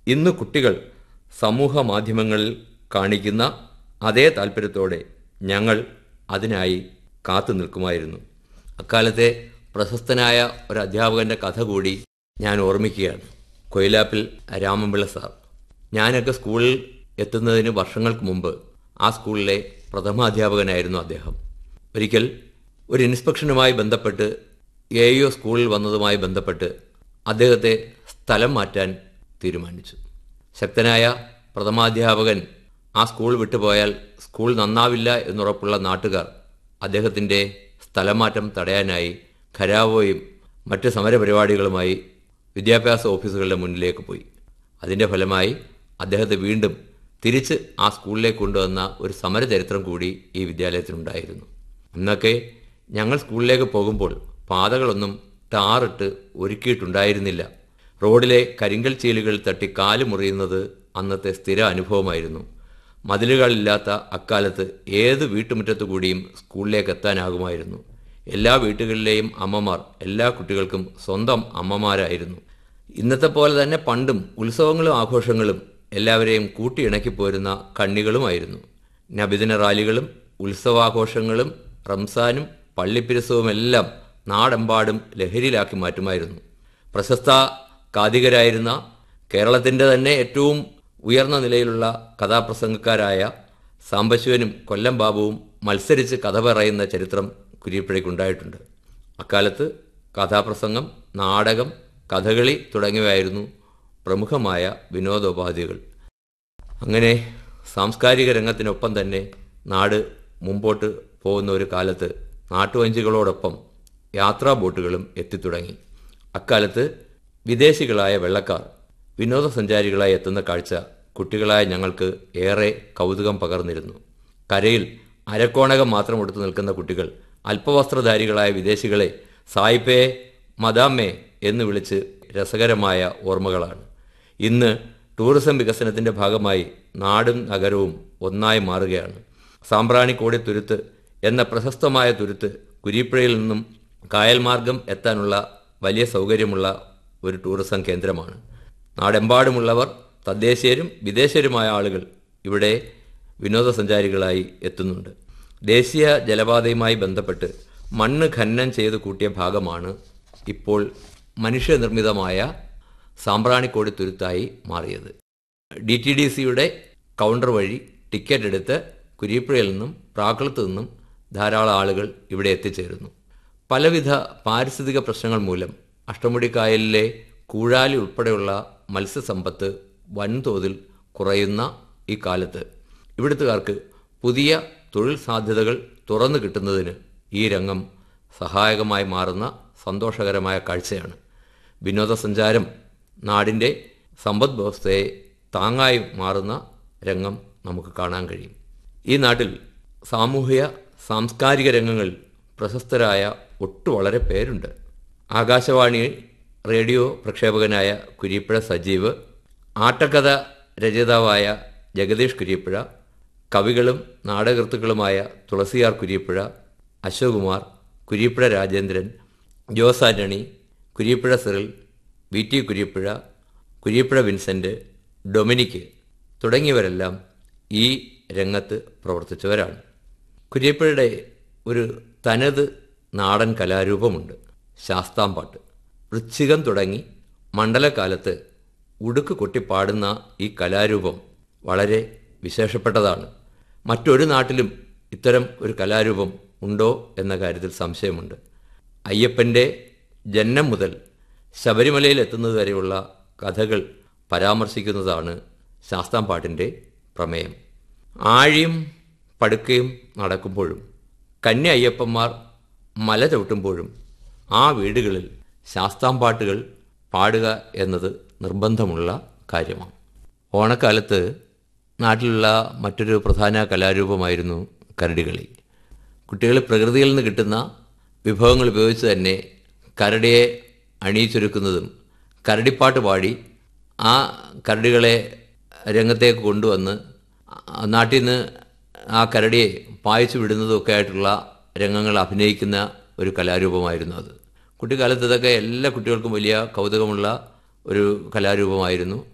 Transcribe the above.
ഇന്ന് കുട്ടികൾ സമൂഹ മാധ്യമങ്ങളിൽ കാണിക്കുന്ന അതേ താല്പര്യത്തോടെ ഞങ്ങൾ അതിനായി കാത്തു നിൽക്കുമായിരുന്നു അക്കാലത്തെ പ്രശസ്തനായ ഒരു അധ്യാപകന്റെ കഥ കൂടി ഞാൻ ഓർമ്മിക്കുകയാണ് കൊയിലാപ്പിൽ രാമൻപിള്ള സാർ ഞാനൊക്കെ സ്കൂളിൽ എത്തുന്നതിന് വർഷങ്ങൾക്ക് മുമ്പ് ആ സ്കൂളിലെ പ്രഥമാധ്യാപകനായിരുന്നു അദ്ദേഹം ഒരിക്കൽ ഒരു ഇൻസ്പെക്ഷനുമായി ബന്ധപ്പെട്ട് എ ഇ സ്കൂളിൽ വന്നതുമായി ബന്ധപ്പെട്ട് അദ്ദേഹത്തെ സ്ഥലം മാറ്റാൻ തീരുമാനിച്ചു ശക്തനായ പ്രഥമാധ്യാപകൻ ആ സ്കൂൾ വിട്ടുപോയാൽ സ്കൂൾ നന്നാവില്ല എന്നുറപ്പുള്ള നാട്ടുകാർ അദ്ദേഹത്തിൻ്റെ സ്ഥലമാറ്റം തടയാനായി ഖരാവോയും മറ്റ് സമരപരിപാടികളുമായി വിദ്യാഭ്യാസ ഓഫീസുകളുടെ മുന്നിലേക്ക് പോയി അതിൻ്റെ ഫലമായി അദ്ദേഹത്തെ വീണ്ടും തിരിച്ച് ആ സ്കൂളിലേക്ക് കൊണ്ടുവന്ന ഒരു സമരചരിത്രം കൂടി ഈ വിദ്യാലയത്തിനുണ്ടായിരുന്നു അന്നൊക്കെ ഞങ്ങൾ സ്കൂളിലേക്ക് പോകുമ്പോൾ പാതകളൊന്നും ടാറിട്ട് ഒരുക്കിയിട്ടുണ്ടായിരുന്നില്ല റോഡിലെ കരിങ്കൽ ചീലുകൾ തട്ടി കാല് മുറിയുന്നത് അന്നത്തെ സ്ഥിര അനുഭവമായിരുന്നു മതിലുകളില്ലാത്ത അക്കാലത്ത് ഏത് വീട്ടുമുറ്റത്തു കൂടിയും സ്കൂളിലേക്ക് എത്താനാകുമായിരുന്നു എല്ലാ വീട്ടുകളിലെയും അമ്മമാർ എല്ലാ കുട്ടികൾക്കും സ്വന്തം അമ്മമാരായിരുന്നു ഇന്നത്തെ പോലെ തന്നെ പണ്ടും ഉത്സവങ്ങളും ആഘോഷങ്ങളും എല്ലാവരെയും കൂട്ടിയിണക്കി പോരുന്ന കണ്ണികളുമായിരുന്നു നബിദിന റാലികളും ഉത്സവാഘോഷങ്ങളും റംസാനും പള്ളിപ്പിരസവുമെല്ലാം നാടെമ്പാടും ലഹരിയിലാക്കി മാറ്റുമായിരുന്നു പ്രശസ്ത കാതികരായിരുന്ന കേരളത്തിൻ്റെ തന്നെ ഏറ്റവും ഉയർന്ന നിലയിലുള്ള കഥാപ്രസംഗക്കാരായ സാംബശിവനും കൊല്ലം ബാബുവും മത്സരിച്ച് കഥ പറയുന്ന ചരിത്രം കുരിയപ്പുഴയ്ക്കുണ്ടായിട്ടുണ്ട് അക്കാലത്ത് കഥാപ്രസംഗം നാടകം കഥകളി തുടങ്ങിയവയായിരുന്നു പ്രമുഖമായ വിനോദോപാധികൾ അങ്ങനെ സാംസ്കാരിക രംഗത്തിനൊപ്പം തന്നെ നാട് മുമ്പോട്ട് പോകുന്ന ഒരു കാലത്ത് നാട്ടുവഞ്ചികളോടൊപ്പം യാത്രാ ബോട്ടുകളും എത്തിത്തുടങ്ങി അക്കാലത്ത് വിദേശികളായ വെള്ളക്കാർ വിനോദസഞ്ചാരികളായി എത്തുന്ന കാഴ്ച കുട്ടികളായ ഞങ്ങൾക്ക് ഏറെ കൗതുകം പകർന്നിരുന്നു കരയിൽ അരക്കോണകം മാത്രം എടുത്തു നിൽക്കുന്ന കുട്ടികൾ അല്പവസ്ത്രധാരികളായ വിദേശികളെ സായിപ്പേ മദാമ്മേ എന്ന് വിളിച്ച് രസകരമായ ഓർമ്മകളാണ് ഇന്ന് ടൂറിസം വികസനത്തിന്റെ ഭാഗമായി നാടും നഗരവും ഒന്നായി മാറുകയാണ് സാമ്പ്രാണിക്കോടി തുരുത്ത് എന്ന പ്രശസ്തമായ തുരുത്ത് കുരിപ്പുഴയിൽ നിന്നും കായൽ മാർഗം എത്താനുള്ള വലിയ സൗകര്യമുള്ള ഒരു ടൂറിസം കേന്ദ്രമാണ് നാടെമ്പാടുമുള്ളവർ തദ്ദേശീയരും വിദേശീയരുമായ ആളുകൾ ഇവിടെ വിനോദസഞ്ചാരികളായി എത്തുന്നുണ്ട് ദേശീയ ജലപാതയുമായി ബന്ധപ്പെട്ട് മണ്ണ് ഖനനം ചെയ്ത് കൂട്ടിയ ഭാഗമാണ് ഇപ്പോൾ മനുഷ്യനിർമ്മിതമായ സാമ്പ്രാണിക്കോടി തുരുത്തായി മാറിയത് ഡി ടി ഡി സിയുടെ കൗണ്ടർ വഴി ടിക്കറ്റ് എടുത്ത് കുരിപ്പുഴയിൽ നിന്നും പ്രാക്കുളത്ത് നിന്നും ധാരാളം ആളുകൾ ഇവിടെ എത്തിച്ചേരുന്നു പലവിധ പാരിസ്ഥിതിക പ്രശ്നങ്ങൾ മൂലം അഷ്ടമുടിക്കായലിലെ കൂഴാലി ഉൾപ്പെടെയുള്ള മത്സ്യസമ്പത്ത് വൻതോതിൽ കുറയുന്ന ഈ കാലത്ത് ഇവിടുത്തുകാർക്ക് പുതിയ തൊഴിൽ സാധ്യതകൾ തുറന്നു കിട്ടുന്നതിന് ഈ രംഗം സഹായകമായി മാറുന്ന സന്തോഷകരമായ കാഴ്ചയാണ് വിനോദസഞ്ചാരം നാടിൻ്റെ സമ്പദ് വ്യവസ്ഥയെ താങ്ങായി മാറുന്ന രംഗം നമുക്ക് കാണാൻ കഴിയും ഈ നാട്ടിൽ സാമൂഹിക സാംസ്കാരിക രംഗങ്ങളിൽ പ്രശസ്തരായ ഒട്ടു വളരെ പേരുണ്ട് ആകാശവാണി റേഡിയോ പ്രക്ഷേപകനായ കുരിപ്പുഴ സജീവ് ആട്ടക്കഥ രചയിതാവായ ജഗദീഷ് കുരിപ്പുഴ കവികളും നാടകൃത്തുക്കളുമായ തുളസിയാർ കുരിപ്പുഴ അശോകുമാർ കുരിപ്പുഴ രാജേന്ദ്രൻ ജോസ് ആന്റണി കുരിപ്പുഴ സിറിൽ വി ടി കുരിപ്പുഴ കുരിപ്പുഴ വിൻസെൻ്റ് ഡൊമിനിക്ക് തുടങ്ങിയവരെല്ലാം ഈ രംഗത്ത് പ്രവർത്തിച്ചവരാണ് കുരിയപ്പുഴയുടെ ഒരു തനത് നാടൻ കലാരൂപമുണ്ട് ശാസ്താംപാട്ട് വൃശ്ചികം തുടങ്ങി മണ്ഡലകാലത്ത് ഉടുക്ക് കൊട്ടിപ്പാടുന്ന ഈ കലാരൂപം വളരെ വിശേഷപ്പെട്ടതാണ് മറ്റൊരു നാട്ടിലും ഇത്തരം ഒരു കലാരൂപം ഉണ്ടോ എന്ന കാര്യത്തിൽ സംശയമുണ്ട് അയ്യപ്പൻ്റെ ജന്മം മുതൽ ശബരിമലയിൽ എത്തുന്നത് വരെയുള്ള കഥകൾ പരാമർശിക്കുന്നതാണ് ശാസ്താംപാട്ടിൻ്റെ പ്രമേയം ആഴിയും പടുക്കയും നടക്കുമ്പോഴും കന്യ അയ്യപ്പന്മാർ മല ചവിട്ടുമ്പോഴും ആ വീടുകളിൽ ശാസ്താംപാട്ടുകൾ പാടുക എന്നത് നിർബന്ധമുള്ള കാര്യമാണ് ഓണക്കാലത്ത് നാട്ടിലുള്ള മറ്റൊരു പ്രധാന കലാരൂപമായിരുന്നു കരടികളി കുട്ടികൾ പ്രകൃതിയിൽ നിന്ന് കിട്ടുന്ന വിഭവങ്ങൾ ഉപയോഗിച്ച് തന്നെ കരടിയെ അണിയിച്ചൊരുക്കുന്നതും കരടിപ്പാട്ട് പാടി ആ കരടികളെ രംഗത്തേക്ക് കൊണ്ടുവന്ന് നാട്ടിൽ നിന്ന് ആ കരടിയെ പായിച്ചു വിടുന്നതും ഒക്കെ ആയിട്ടുള്ള രംഗങ്ങൾ അഭിനയിക്കുന്ന ഒരു കലാരൂപമായിരുന്നു അത് കുട്ടിക്കാലത്ത് ഇതൊക്കെ എല്ലാ കുട്ടികൾക്കും വലിയ കൗതുകമുള്ള ഒരു കലാരൂപമായിരുന്നു